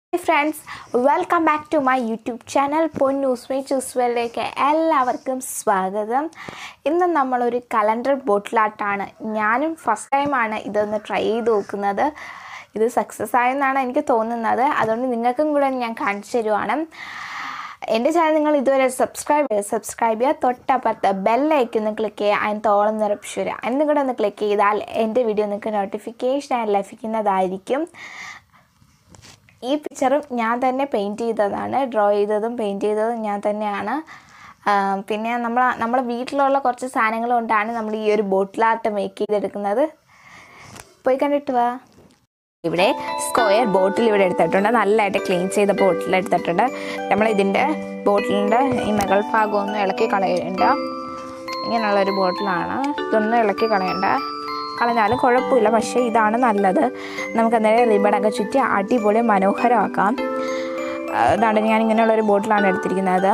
Friends welcome back to my YouTube channel Ponnus me ചൂസ്വലിലേക്ക് എല്ലാവർക്കും സ്വാഗതം ഇന്ന് നമ്മളൊരു കലണ്ടർ ബോട്ടിലാട്ടാണ് ഞാനും ഫസ്റ്റ് ടൈമാണ് ഇതൊന്ന് ട്രൈ ചെയ്ത് നോക്കുന്നത് ഇത് സക്സസ് ആയെന്നാണ് എനിക്ക് തോന്നുന്നത് അതുകൊണ്ട് നിങ്ങൾക്കും കൂടെ ഞാൻ കാണിച്ചു തരുവാണ് എൻ്റെ ചാനൽ നിങ്ങൾ ഇതുവരെ സബ്സ്ക്രൈബ് ചെയ്യുക സബ്സ്ക്രൈബ് ചെയ്യുക തൊട്ടപ്പുറത്ത് ബെല്ലൈക്കൊന്ന് ക്ലിക്ക് ചെയ്യുക അതിന് തോളം നിറപ്പിച്ചു വരിക അതിന് കൂടെ ഒന്ന് ക്ലിക്ക് ചെയ്താൽ എൻ്റെ വീഡിയോ നിങ്ങൾക്ക് നോട്ടിഫിക്കേഷനായി ലഭിക്കുന്നതായിരിക്കും ഈ പിക്ചറും ഞാൻ തന്നെ പെയിൻറ്റ് ചെയ്തതാണ് ഡ്രോ ചെയ്തതും പെയിൻറ്റ് ചെയ്തതും ഞാൻ തന്നെയാണ് ആ, പിന്നെ നമ്മൾ നമ്മളെ വീട്ടിലുള്ള കുറച്ച് സാധനങ്ങൾ കൊണ്ടാണ് നമ്മൾ ഈ ഒരു ബോട്ടിലാർട്ട് മേക്ക് ചെയ്തെടുക്കുന്നത് പോയി കണ്ടിട്ട് വാ ഇവിടെ സ്ക്വയർ ബോട്ടിൽ ഇവിടെ എടുത്തിട്ടുണ്ട് നല്ലതായിട്ട് ക്ലീൻ ചെയ്ത ബോട്ടിൽ എടുത്തിട്ടുണ്ട് നമ്മൾ ഇതിൻ്റെ ബോട്ടിലിൻ്റെ ഈ മുകൾ ഭാഗം ഒന്നും ഇളക്കി കളയണ്ട ഇങ്ങനെയുള്ളൊരു ബോട്ടിലാണ് ഇതൊന്നും ഇളക്കി കളയണ്ട കളഞ്ഞാലും കുഴപ്പമില്ല പക്ഷേ ഇതാണ് നല്ലത് നമുക്ക് അന്നേരം റിബണൊക്കെ ചുറ്റി അടിപൊളി മനോഹരമാക്കാം ആ, ഇതാണ് ഞാൻ ഇങ്ങനെയുള്ളൊരു ബോട്ടിലാണ് എടുത്തിരിക്കുന്നത്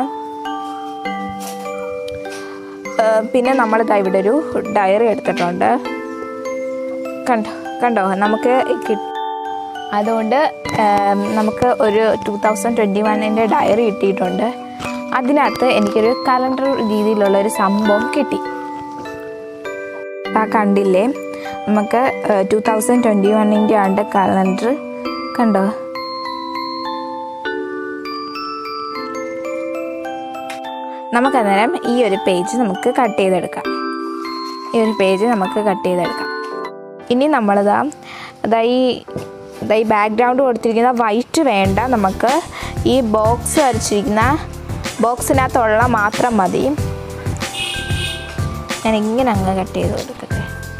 ആ, പിന്നെ നമ്മളിതാ ഇവിടെ ഒരു ഡയറി എടുത്തിട്ടുണ്ട് കണ്ടോ കണ്ടോ നമുക്ക് കിട്ടി അതുകൊണ്ട് ഏം, നമുക്ക് ഒരു ടു തൗസൻഡ് ട്വൻറ്റി വണ്ണിൻ്റെ ഡയറി കിട്ടിയിട്ടുണ്ട് അതിനകത്ത് എനിക്കൊരു കലണ്ടർ രീതിയിലുള്ള ഒരു സംഭവം കിട്ടി ആ കണ്ടില്ലേ നമുക്ക് ടു തൗസൻഡ് ട്വൻറ്റി വണ്ണിൻ്റെ ആണ് കലണ്ടർ കണ്ടോ നമുക്കന്നേരം ഈ ഒരു പേജ് നമുക്ക് കട്ട് ചെയ്തെടുക്കാം ഈ ഒരു പേജ് നമുക്ക് കട്ട് ചെയ്തെടുക്കാം ഇനി നമ്മളിതാ അതാ ഈ ഇതാ ഈ ബാക്ക്ഗ്രൗണ്ട് കൊടുത്തിരിക്കുന്ന വൈറ്റ് വേണ്ട നമുക്ക് ഈ ബോക്സ് വരച്ചിരിക്കുന്ന ബോക്സിനകത്തുള്ള മാത്രം മതി ഞാൻ ഇങ്ങനെ അങ്ങ് കട്ട് ചെയ്ത് കൊടുക്കട്ടെ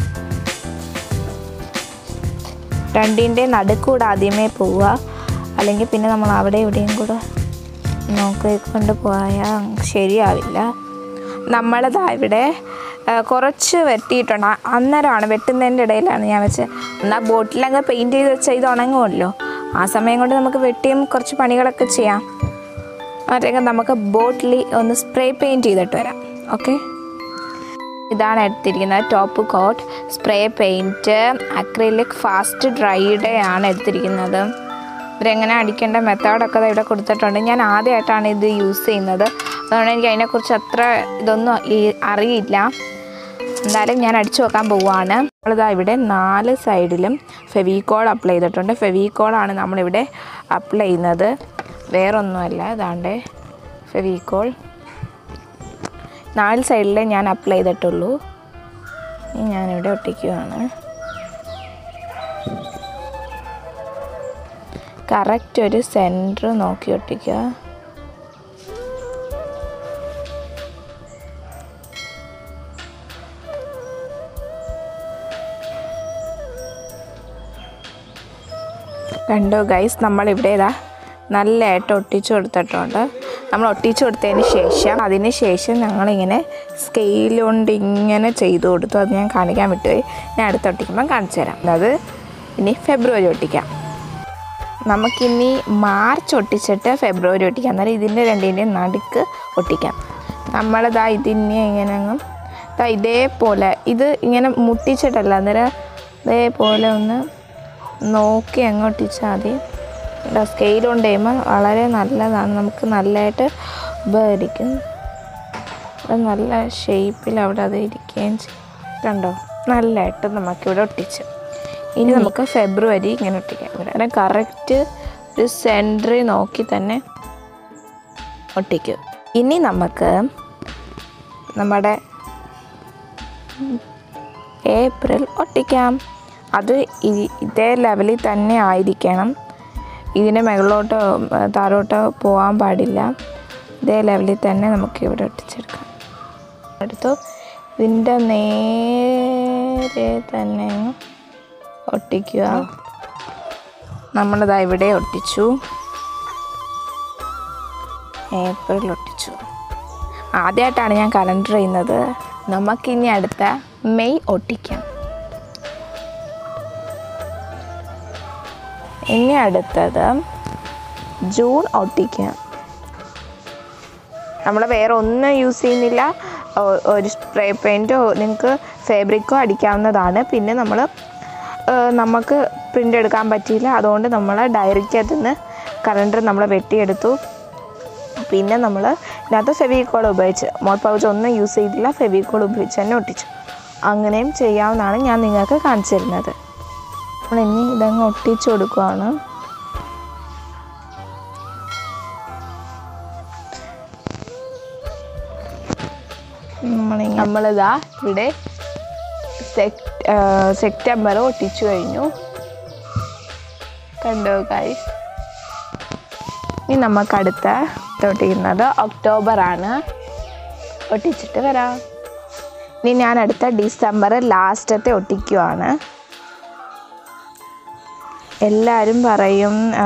രണ്ടിൻ്റെ നടുക്കൂടെ ആദ്യമേ പോവുക അല്ലെങ്കിൽ പിന്നെ നമ്മൾ അവിടെ ഇവിടെയും കൂടെ നോക്കിക്കൊണ്ട് പോയാൽ ശരിയാവില്ല നമ്മളതാ ഇവിടെ ആ, കുറച്ച് വെട്ടിയിട്ടുണ്ട് അ- അന്നേരമാണ് വെട്ടുന്നതിൻ്റെ ഇടയിലാണ് ഞാൻ വെച്ച് എന്നാൽ ബോട്ടിലങ്ങ് പെയിൻറ്റ് ചെയ്ത് വെച്ചാൽ ഇത് ഉണങ്ങുമല്ലോ ആ സമയം കൊണ്ട് നമുക്ക് വെട്ടിയും കുറച്ച് പണികളൊക്കെ ചെയ്യാം അല്ലെങ്കിൽ നമുക്ക് ബോട്ടിൽ ഒന്ന് സ്പ്രേ പെയിൻറ്റ് ചെയ്തിട്ട് വരാം ഓക്കെ ഇതാണ് എടുത്തിരിക്കുന്നത് top coat spray paint acrylic fast ഡ്രൈയുടെ ആണ് എടുത്തിരിക്കുന്നത് ഇവരെങ്ങനെ അടിക്കേണ്ട മെത്തേഡൊക്കെ ദാ ഇവിടെ കൊടുത്തിട്ടുണ്ട് ഞാൻ ആദ്യമായിട്ടാണ് ഇത് യൂസ് ചെയ്യുന്നത് അതുകൊണ്ട് എനിക്ക് അതിനെക്കുറിച്ച് അത്ര ഇതൊന്നും ഈ അറിയില്ല എന്തായാലും ഞാൻ അടിച്ചു നോക്കാൻ പോവുകയാണ് നമ്മളിതാ ഇവിടെ നാല് സൈഡിലും ഫെവിക്കോൾ അപ്ലൈ ചെയ്തിട്ടുണ്ട് ഫെവിക്കോളാണ് നമ്മളിവിടെ അപ്ലൈ ചെയ്യുന്നത് വേറൊന്നുമല്ല ഇതാണ്ട് ഫെവിക്കോൾ നാല് സൈഡിൽ ഞാൻ അപ്ലൈ ചെയ്തിട്ടുള്ളൂ ഇനി ഞാനിവിടെ ഒട്ടിക്കുകയാണ് കറക്റ്റ് ഒരു സെൻറ്റർ നോക്കി ഒട്ടിക്കുക കണ്ടോ ഗൈസ് നമ്മളിവിടെ ഇതാ നല്ലതായിട്ട് ഒട്ടിച്ചു കൊടുത്തിട്ടുണ്ട് നമ്മൾ ഒട്ടിച്ചു കൊടുത്തതിന് ശേഷം അതിന് ശേഷം ഞങ്ങളിങ്ങനെ സ്കെയിൽ കൊണ്ട് ഇങ്ങനെ ചെയ്തു കൊടുത്തു അത് ഞാൻ കാണിക്കാൻ വിട്ടുപോയി ഞാൻ അടുത്ത് ഒട്ടിക്കുമ്പോൾ കാണിച്ചു തരാം അത് ഇനി ഫെബ്രുവരി ഒട്ടിക്കാം നമുക്കിനി മാർച്ച് ഒട്ടിച്ചിട്ട് ഫെബ്രുവരി ഒട്ടിക്കാം അന്നേരം ഇതിൻ്റെ രണ്ടിൻ്റെയും നടുക്ക് ഒട്ടിക്കാം നമ്മളിതാ ഇതിനെ ഇങ്ങനെ അങ്ങ് ദാ ഇതേപോലെ ഇത് ഇങ്ങനെ മുട്ടിച്ചിട്ടല്ല അന്നേരം ഇതേപോലെ ഒന്ന് നോക്കി അങ്ങ് ഒട്ടിച്ചാൽ മതി ഇവിടെ സ്കെയിൽ കൊണ്ട് ചെയ്യുമ്പോൾ വളരെ നല്ലതാണ് നമുക്ക് നല്ലതായിട്ട് ഉപകരിക്കും അത് നല്ല ഷേപ്പിൽ അവിടെ അത് ഇരിക്കുകയും ചെയ്യും കണ്ടോ നല്ലതായിട്ട് നമുക്കിവിടെ ഒട്ടിച്ച് ഇനി നമുക്ക് ഫെബ്രുവരി ഇങ്ങനെ ഒട്ടിക്കാം ഇവിടെ അങ്ങനെ കറക്റ്റ് ഒരു സെൻറ്ററിൽ നോക്കി തന്നെ ഒട്ടിക്കും ഇനി നമുക്ക് നമ്മുടെ ഏപ്രിൽ ഒട്ടിക്കാം അത് ഈ- ഇതേ ലെവലിൽ തന്നെ ആയിരിക്കണം ഇതിൻ്റെ മുകളിലോട്ടോ ഏർ, താഴോട്ടോ പോകാൻ പാടില്ല ഇതേ ലെവലിൽ തന്നെ നമുക്ക് ഇവിടെ ഒട്ടിച്ചെടുക്കാം എടുത്തു ഇതിൻ്റെ നേരെ തന്നെ അങ്ങ് ഒട്ടിക്കുക നമ്മളിതാ ഇവിടെ ഒട്ടിച്ചു ഏപ്രിൽ ഒട്ടിച്ചു ആദ്യമായിട്ടാണ് ഞാൻ കലണ്ടർ ചെയ്യുന്നത് നമുക്കിനി അടുത്ത മെയ് ഒട്ടിക്കാം ഇനി അടുത്തത് ജൂൺ ഒട്ടിക്കാം നമ്മൾ വേറെ ഒന്നും യൂസ് ചെയ്യുന്നില്ല ഒ- ഒരു സ്പ്രേ പെയിൻറ്റോ നിങ്ങൾക്ക് ഫാബ്രിക്കോ അടിക്കാവുന്നതാണ് പിന്നെ നമ്മൾ നമുക്ക് പ്രിൻ്റ് എടുക്കാൻ പറ്റിയില്ല അതുകൊണ്ട് നമ്മൾ ഡയറിക്കകത്ത് നിന്ന് കലണ്ടർ നമ്മൾ വെട്ടിയെടുത്തു പിന്നെ നമ്മൾ ഇതിനകത്ത് ഫെവിക്കോൾ ഉപയോഗിച്ച് മോട്ട് പൗച്ച് ഒന്നും യൂസ് ചെയ്തില്ല ഫെവിക്കോൾ ഉപയോഗിച്ച് തന്നെ ഒട്ടിച്ചു അങ്ങനെയും ചെയ്യാവുന്നതാണ് ഞാൻ നിങ്ങൾക്ക് കാണിച്ചു തരുന്നത് നമ്മൾ ഇനി ഇതങ്ങ് ഒട്ടിച്ചു കൊടുക്കുവാണ് നമ്മളിങ്ങനെ നമ്മളിതാ ഇവിടെ സെക് സെപ്റ്റംബർ ഒട്ടിച്ചു കഴിഞ്ഞു കണ്ടോ ഗൈസ് ഇനി നമുക്ക് അടുത്ത ഒട്ടിക്കുന്നത് ഒക്ടോബർ ആണ് ഒട്ടിച്ചിട്ട് വരാം ഇനി ഞാൻ അടുത്ത ഡിസംബർ ലാസ്റ്റത്തെ ഒട്ടിക്കുവാണ് എല്ലാവരും പറയും ആ,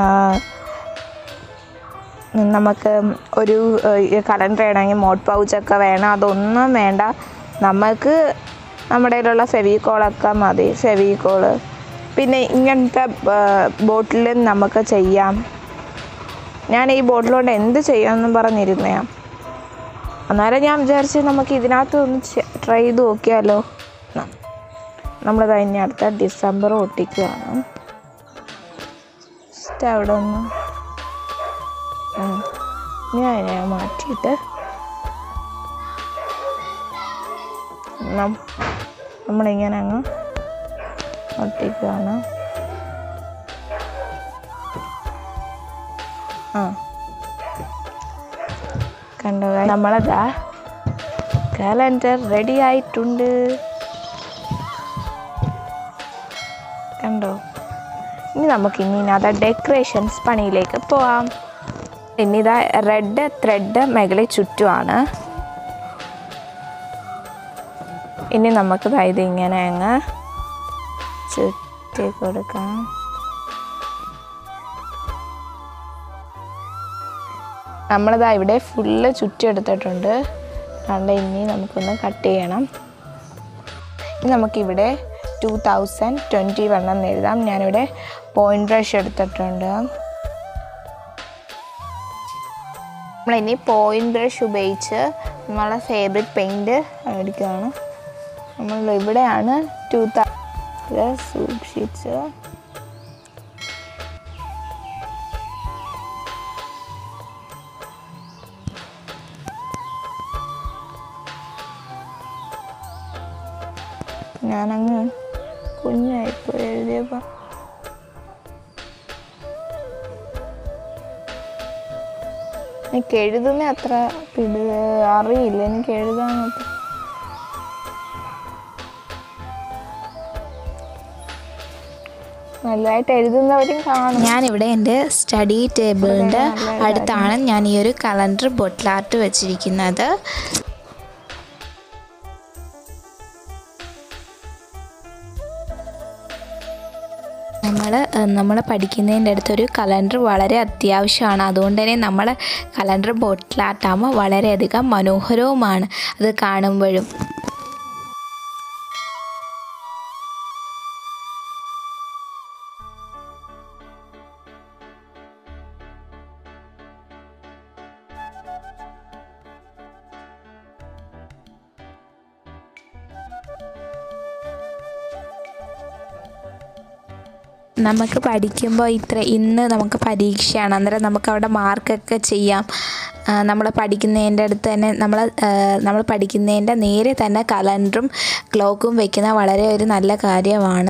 നമുക്ക് ഒരു കലണ്ടർ വേണമെങ്കിൽ മോട്ട് പൗച്ചൊക്കെ വേണം അതൊന്നും വേണ്ട നമുക്ക് നമ്മുടെ കയ്യിലുള്ള ഫെവിക്കോളൊക്കെ മതി ഫെവിക്കോള് പിന്നെ ഇങ്ങനത്തെ ബോട്ടിലും നമുക്ക് ചെയ്യാം ഞാൻ ഈ ബോട്ടിലോണ്ട് എന്ത് ചെയ്യാമെന്നും പറഞ്ഞിരുന്നയാ അന്നേരം ഞാൻ വിചാരിച്ചു നമുക്ക് ഇതിനകത്ത് ഒന്ന് ട്രൈ ചെയ്ത് നോക്കിയാലോ ന- നമ്മൾ കഴിഞ്ഞ അടുത്ത ഡിസംബർ ഒട്ടിക്കുകയാണ് ജസ്റ്റ് അവിടെ ഒന്ന് ഉം. ഇനി അതിനെ മാറ്റിയിട്ട് നം- നമ്മളിങ്ങനെ അങ്ങ് ഒട്ടിക്കുകയാണ് ആ കണ്ടോ നമ്മളതാ കാലണ്ടർ റെഡി ആയിട്ടുണ്ട് കണ്ടോ ഇനി നമുക്ക് ഇനി ഇതിനകത്ത് ഡെക്കറേഷൻസ് പണിയിലേക്ക് പോവാം ഇനി ഇതാ റെഡ് ത്രെഡ് മേഖലയിൽ ചുറ്റുമാണ് ഇനി നമുക്ക് ദാ ഇത് ഇങ്ങനെ അങ്ങ് ചുറ്റി കൊടുക്കാം നമ്മളിതാ ഇവിടെ ഫുള്ള് ചുറ്റിയെടുത്തിട്ടുണ്ട് കണ്ട ഇനി നമുക്കൊന്ന് കട്ട് ചെയ്യണം ഇനി നമുക്കിവിടെ ടു തൗസൻഡ് ട്വൻറ്റി വൺ എന്ന് എഴുതാം ഞാനിവിടെ പോയിന്റ് ബ്രഷ് എടുത്തിട്ടുണ്ട് നമ്മളിനി പോയിന്റ് ബ്രഷ് ഉപയോഗിച്ച് നമ്മളെ ഫേവറേറ്റ് പെയിൻറ് എടുക്കുകയാണ് നമ്മൾ ഇവിടെയാണ് ടു തൗസൻഡ് സൂക്ഷിച്ച് ഞാനങ്ങ് കുഞ്ഞായിപ്പോയി എഴുതിയപ്പോൾ എനിക്ക് എഴുതുന്ന അത്ര പിടി അറിയില്ല എനിക്ക് എഴുതാൻ അത്ര നല്ലതായിട്ട് എഴുതുന്നവരും കാണും ഞാനിവിടെ എൻ്റെ സ്റ്റഡി ടേബിളിൻ്റെ അടുത്താണ് ഞാൻ ഈ ഒരു കലണ്ടർ ബൊട്ടിലാർട്ട് വെച്ചിരിക്കുന്നത് നമ്മൾ നമ്മൾ പഠിക്കുന്നതിൻ്റെ അടുത്തൊരു കലണ്ടർ വളരെ അത്യാവശ്യമാണ് അതുകൊണ്ട് തന്നെ നമ്മൾ കലണ്ടർ ബോട്ടിലാട്ടാകുമ്പോൾ വളരെയധികം മനോഹരവുമാണ് അത് കാണുമ്പോഴും നമുക്ക് പഠിക്കുമ്പോൾ ഇത്ര ഇന്ന് നമുക്ക് പരീക്ഷയാണ് അന്നേരം നമുക്ക് അവിടെ മാർക്കൊക്കെ ചെയ്യാം നമ്മൾ പഠിക്കുന്നതിൻ്റെ അടുത്ത് തന്നെ നമ്മൾ നമ്മൾ പഠിക്കുന്നതിൻ്റെ നേരെ തന്നെ കലണ്ടറും ക്ലോക്കും വെക്കുന്ന വളരെ ഒരു നല്ല കാര്യമാണ്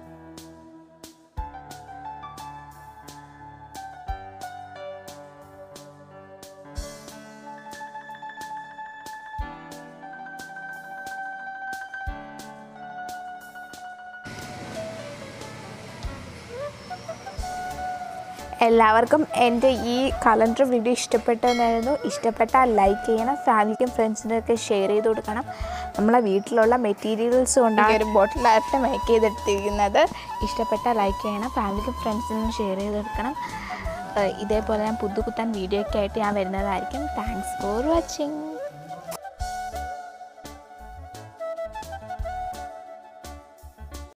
എല്ലാവർക്കും എൻ്റെ ഈ കലണ്ടർ വീഡിയോ ഇഷ്ടപ്പെട്ടെന്നായിരുന്നു ഇഷ്ടപ്പെട്ടാൽ ലൈക്ക് ചെയ്യണം ഫാമിലിക്കും ഫ്രണ്ട്സിനൊക്കെ ഷെയർ ചെയ്ത് കൊടുക്കണം നമ്മളെ വീട്ടിലുള്ള മെറ്റീരിയൽസ് കൊണ്ടാണ് ഒരു ബോട്ടിൽ ആർട്ട് മേക്ക് ചെയ്തെടുത്തിരിക്കുന്നത് ഇഷ്ടപ്പെട്ടാൽ ലൈക്ക് ചെയ്യണം ഫാമിലിക്കും ഫ്രണ്ട്സിനും ഷെയർ ചെയ്ത് കൊടുക്കണം ഏഹ് ഇതേപോലെ ഞാൻ പുതുപുത്തൻ വീഡിയോ ഒക്കെ ആയിട്ട് ഞാൻ വരുന്നതായിരിക്കും താങ്ക്സ് ഫോർ വാച്ചിങ്